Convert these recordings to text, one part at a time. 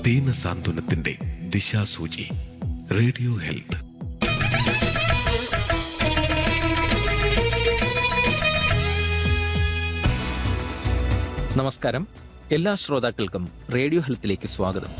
ദീന സാന്ത്വനത്തിന്റെ ദിശാസൂചി radio health നമസ്കാരം എല്ലാ ശ്രോതാക്കൾക്കും റേഡിയോ ഹെൽത്തിലേക്ക് സ്വാഗതം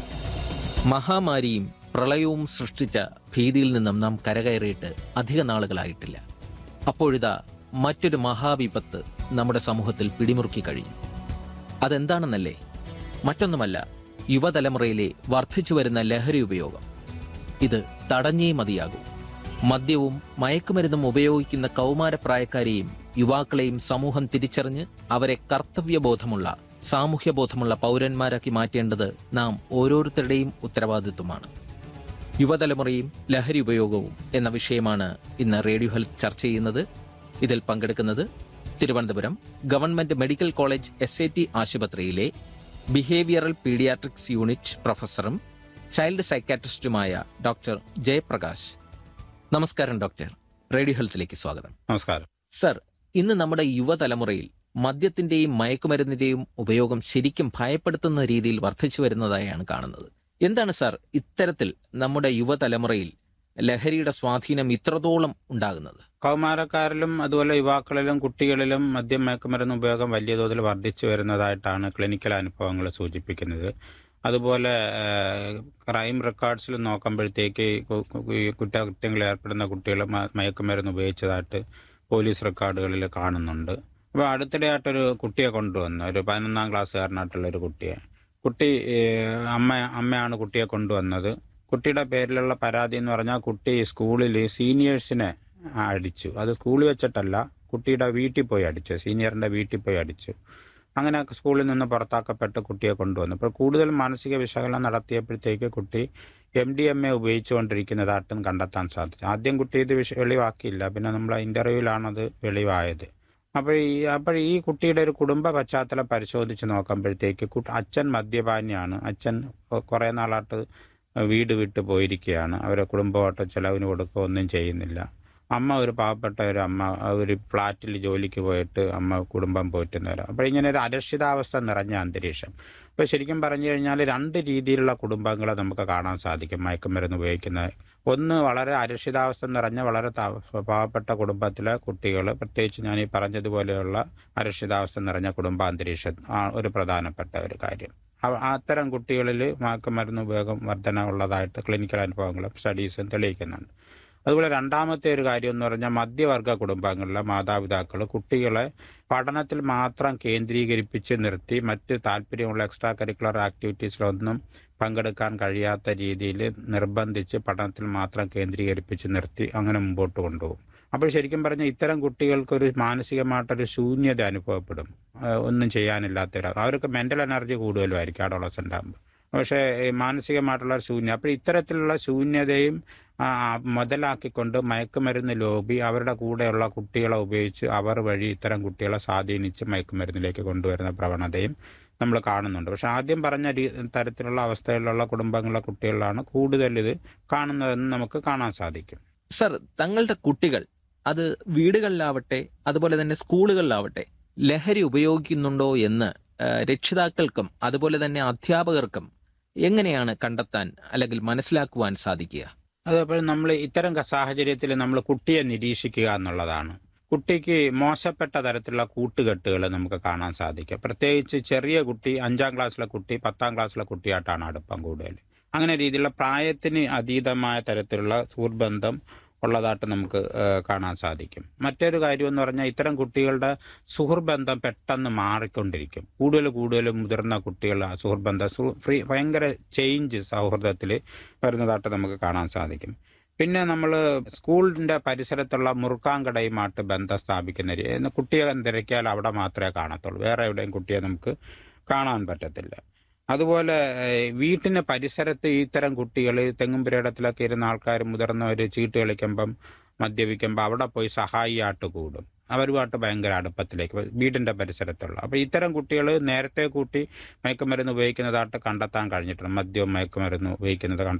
മഹാമാരിയും പ്രളയവും സൃഷ്ടിച്ച ഭീതിയിൽ നിന്നും നാം കരകയറിയിട്ട് അധിക നാളുകളായിട്ടില്ല അപ്പോഴിതാ മറ്റൊരു മഹാവിപത്ത് നമ്മുടെ സമൂഹത്തിൽ പിടിമുറുക്കി കഴിഞ്ഞു അതെന്താണെന്നല്ലേ മറ്റൊന്നുമല്ല യുവതലമുറയിലെ വർദ്ധിച്ചു വരുന്ന ലഹരി ഉപയോഗം ഇത് തടഞ്ഞേ മതിയാകൂ മദ്യവും മയക്കുമരുന്നും ഉപയോഗിക്കുന്ന കൗമാരപ്രായക്കാരെയും യുവാക്കളെയും സമൂഹം തിരിച്ചറിഞ്ഞ് അവരെ കർത്തവ്യബോധമുള്ള സാമൂഹ്യബോധമുള്ള പൗരന്മാരാക്കി മാറ്റേണ്ടത് നാം ഓരോരുത്തരുടെയും ഉത്തരവാദിത്വമാണ് യുവതലമുറയും ലഹരി ഉപയോഗവും എന്ന വിഷയമാണ് ഇന്ന് റേഡിയോ ഹെൽത്ത് ചർച്ച ചെയ്യുന്നത് ഇതിൽ പങ്കെടുക്കുന്നത് Thiruvananthapuram government medical college S A T ആശുപത്രിയിലെ ബിഹേവിയറൽ പീഡിയാട്രിക്സ് യൂണിറ്റ് പ്രൊഫസറും ചൈൽഡ് സൈക്കാട്രിസ്റ്റുമായ ഡോക്ടർ ജയപ്രകാശ് നമസ്കാരം ഡോക്ടർ റേഡിയോ ഹെൽത്തിലേക്ക് സ്വാഗതം നമസ്കാരം സർ ഇന്ന് നമ്മുടെ യുവതലമുറയിൽ മദ്യത്തിന്റെയും മയക്കുമരുന്നിന്റെയും ഉപയോഗം ശരിക്കും ഭയപ്പെടുത്തുന്ന രീതിയിൽ വർദ്ധിച്ചു വരുന്നതായാണ് കാണുന്നത് എന്താണ് സാർ ഇത്തരത്തിൽ നമ്മുടെ യുവതലമുറയിൽ ലഹരിയുടെ സ്വാധീനം ഇത്രത്തോളം ഉണ്ടാകുന്നത് കൗമാരക്കാരിലും അതുപോലെ യുവാക്കളിലും കുട്ടികളിലും മദ്യം മയക്കുമരുന്ന് ഉപയോഗം വലിയ തോതിൽ വർദ്ധിച്ചു വരുന്നതായിട്ടാണ് ക്ലിനിക്കൽ അനുഭവങ്ങൾ സൂചിപ്പിക്കുന്നത് അതുപോലെ ഏഹ്, ക്രൈം റെക്കോർഡ്സിൽ നോക്കുമ്പോഴത്തേക്ക് ഈ കു- കു- ഈ കുറ്റകൃത്യങ്ങളിൽ ഏർപ്പെടുന്ന കുട്ടികൾ മ- മയക്കുമരുന്ന് ഉപയോഗിച്ചതായിട്ട് പോലീസ് റെക്കോർഡുകളിൽ കാണുന്നുണ്ട് അപ്പോൾ അടുത്തിടെയായിട്ടൊരു കുട്ടിയെ കൊണ്ടുവന്നു ഒരു പതിനൊന്നാം ക്ലാസ്സുകാരനായിട്ടുള്ള ഒരു കുട്ടിയെ കുട്ടി ഏഹ്, അമ്മ അമ്മയാണ് കുട്ടിയെ കൊണ്ടുവന്നത് കുട്ടിയുടെ പേരിലുള്ള പരാതി എന്ന് പറഞ്ഞാൽ കുട്ടി സ്കൂളിൽ സീനിയേഴ്സിനെ അടിച്ചു അത് സ്കൂളിൽ വെച്ചിട്ടല്ല കുട്ടിയുടെ വീട്ടിൽ പോയി അടിച്ചു സീനിയറിൻ്റെ വീട്ടിൽ പോയി അടിച്ചു അങ്ങനെ സ്കൂളിൽ നിന്ന് പുറത്താക്കപ്പെട്ട് കുട്ടിയെ കൊണ്ടുവന്നു അപ്പോൾ കൂടുതൽ മാനസിക വിശകലനം നടത്തിയപ്പോഴത്തേക്ക് കുട്ടി എം ഡി എം എ ഉപയോഗിച്ചുകൊണ്ടിരിക്കുന്നതായിട്ടും കണ്ടെത്താൻ സാധിച്ചു ആദ്യം കുട്ടി ഇത് വിഷ വെളിവാക്കിയില്ല പിന്നെ നമ്മൾ ഇൻ്റർവ്യൂവിലാണത് വെളിവായത് അപ്പോൾ ഈ അപ്പോൾ ഈ കുട്ടിയുടെ ഒരു കുടുംബ പശ്ചാത്തലം പരിശോധിച്ച് നോക്കുമ്പോഴത്തേക്ക് കുട്ടി അച്ഛൻ മദ്യപാനിയാണ് അച്ഛൻ കുറേ നാളായിട്ട് വീട് വിട്ട് പോയിരിക്കുകയാണ് അവരെ കുടുംബമായിട്ട് ചിലവിന് കൊടുക്കുക ഒന്നും ചെയ്യുന്നില്ല അമ്മ ഒരു പാവപ്പെട്ട ഒരു അമ്മ ഒരു ഫ്ലാറ്റിൽ ജോലിക്ക് പോയിട്ട് അമ്മ കുടുംബം പോറ്റുന്നവരാണ് അപ്പോൾ ഇങ്ങനെ ഒരു അരക്ഷിതാവസ്ഥ നിറഞ്ഞ അന്തരീക്ഷം അപ്പോൾ ശരിക്കും പറഞ്ഞു കഴിഞ്ഞാൽ രണ്ട് രീതിയിലുള്ള കുടുംബങ്ങളെ നമുക്ക് കാണാൻ സാധിക്കും മയക്കുമരുന്ന് ഉപയോഗിക്കുന്ന ഒന്ന് വളരെ അരക്ഷിതാവസ്ഥ നിറഞ്ഞ വളരെ ത- പാവപ്പെട്ട കുടുംബത്തിലെ കുട്ടികൾ പ്രത്യേകിച്ച് ഞാൻ ഈ പറഞ്ഞതുപോലെയുള്ള അരക്ഷിതാവസ്ഥ നിറഞ്ഞ കുടുംബാന്തരീക്ഷം ആ ഒരു പ്രധാനപ്പെട്ട ഒരു കാര്യം അവ- അത്തരം കുട്ടികളിൽ മയക്കുമരുന്ന് ഉപയോഗം വർധന ഉള്ളതായിട്ട് ക്ലിനിക്കൽ അനുഭവങ്ങളും സ്റ്റഡീസും തെളിയിക്കുന്നുണ്ട് അതുപോലെ രണ്ടാമത്തെ ഒരു കാര്യം എന്ന് പറഞ്ഞാൽ മധ്യവർഗ കുടുംബങ്ങളിലെ മാതാപിതാക്കൾ കുട്ടികളെ പഠനത്തിൽ മാത്രം കേന്ദ്രീകരിപ്പിച്ച് നിർത്തി മറ്റ് താല്പര്യമുള്ള എക്സ്ട്രാ കരിക്കുലർ ആക്ടിവിറ്റീസിലൊന്നും പങ്കെടുക്കാൻ കഴിയാത്ത രീതിയിൽ നിർബന്ധിച്ച് പഠനത്തിൽ മാത്രം കേന്ദ്രീകരിപ്പിച്ച് നിർത്തി അങ്ങനെ മുമ്പോട്ട് കൊണ്ടുപോകും അപ്പോൾ ശരിക്കും പറഞ്ഞാൽ ഇത്തരം കുട്ടികൾക്ക് ഒരു മാനസികമായിട്ടൊരു ശൂന്യത അനുഭവപ്പെടും ആ, ഒന്നും ചെയ്യാനില്ലാത്തവർ അവർക്ക് മെൻ്റൽ എനർജി കൂടുതലുമായിരിക്കും അഡോളസൻ്റ് ആകുമ്പോൾ പക്ഷേ ഈ മാനസികമായിട്ടുള്ള ഒരു ശൂന്യം അപ്പോൾ ഇത്തരത്തിലുള്ള ശൂന്യതയും ആ, മുതലാക്കിക്കൊണ്ട് മയക്കുമരുന്ന് ലോബി അവരുടെ കൂടെയുള്ള കുട്ടികളെ ഉപയോഗിച്ച് അവർ വഴി ഇത്തരം കുട്ടികളെ സ്വാധീനിച്ച് മയക്കുമരുന്നിലേക്ക് കൊണ്ടുവരുന്ന പ്രവണതയും നമ്മൾ കാണുന്നുണ്ട് പക്ഷെ ആദ്യം പറഞ്ഞ രീ തരത്തിലുള്ള അവസ്ഥയിലുള്ള കുടുംബങ്ങളിലെ കുട്ടികളിലാണ് കൂടുതൽ ഇത് കാണുന്നതെന്ന് നമുക്ക് കാണാൻ സാധിക്കും സർ തങ്ങളുടെ കുട്ടികൾ അത് വീടുകളിലാവട്ടെ അതുപോലെ തന്നെ സ്കൂളുകളിലാവട്ടെ ലഹരി ഉപയോഗിക്കുന്നുണ്ടോ എന്ന് ആ, രക്ഷിതാക്കൾക്കും അതുപോലെ തന്നെ അധ്യാപകർക്കും എങ്ങനെയാണ് കണ്ടെത്താൻ അല്ലെങ്കിൽ മനസ്സിലാക്കുവാൻ സാധിക്കുക അതപ്പോൾ നമ്മൾ ഇത്തരം സാഹചര്യത്തിൽ നമ്മൾ കുട്ടിയെ നിരീക്ഷിക്കുക എന്നുള്ളതാണ് കുട്ടിക്ക് മോശപ്പെട്ട തരത്തിലുള്ള കൂട്ടുകെട്ടുകൾ നമുക്ക് കാണാൻ സാധിക്കും പ്രത്യേകിച്ച് ചെറിയ കുട്ടി അഞ്ചാം ക്ലാസ്സിലെ കുട്ടി പത്താം ക്ലാസ്സിലെ കുട്ടിയായിട്ടാണ് അടുപ്പം കൂടുതൽ അങ്ങനെ രീതിയിലുള്ള പ്രായത്തിന് അതീതമായ തരത്തിലുള്ള സുഹൃബന്ധം ഉള്ളതായിട്ട് നമുക്ക് ഏഹ്, കാണാൻ സാധിക്കും മറ്റൊരു കാര്യം എന്ന് പറഞ്ഞാൽ ഇത്തരം കുട്ടികളുടെ സുഹൃബന്ധം പെട്ടെന്ന് മാറിക്കൊണ്ടിരിക്കും കൂടുതൽ കൂടുതൽ മുതിർന്ന കുട്ടികൾ സുഹൃബന്ധം സു- ഫ്രീ ഭയങ്കര ചേഞ്ച് സൗഹൃദത്തിൽ വരുന്നതായിട്ട് നമുക്ക് കാണാൻ സാധിക്കും പിന്നെ നമ്മൾ സ്കൂളിൻ്റെ പരിസരത്തുള്ള മുറുക്കാങ്കടയുമായിട്ട് ബന്ധം സ്ഥാപിക്കുന്ന രീതി എന്ന് കുട്ടിയെ തിരക്കിയാൽ അവിടെ മാത്രമേ കാണത്തുള്ളൂ വേറെ എവിടെയും കുട്ടിയെ നമുക്ക് കാണാൻ പറ്റത്തില്ല അതുപോലെ ഏഹ്, വീട്ടിന് പരിസരത്ത് ഇത്തരം കുട്ടികൾ തെങ്ങുംപുരയിടത്തിലൊക്കെ ഇരുന്ന ആൾക്കാർ മുതിർന്നവർ ചീട്ട് കളിക്കുമ്പം മദ്യപിക്കുമ്പോൾ അവിടെ പോയി സഹായിയായിട്ട് കൂടും അവരുമായിട്ട് ഭയങ്കര അടുപ്പത്തിലേക്ക് വരും. വീടിൻ്റെ പരിസരത്തുള്ള അപ്പോൾ ഇത്തരം കുട്ടികൾ നേരത്തെ കൂട്ടി മയക്കുമരുന്ന് ഉപയോഗിക്കുന്നതായിട്ട് കണ്ടെത്താൻ കഴിഞ്ഞിട്ടുണ്ട് മദ്യവും മയക്കുമരുന്ന് ഉപയോഗിക്കുന്നത് കണ്ടെത്താൻ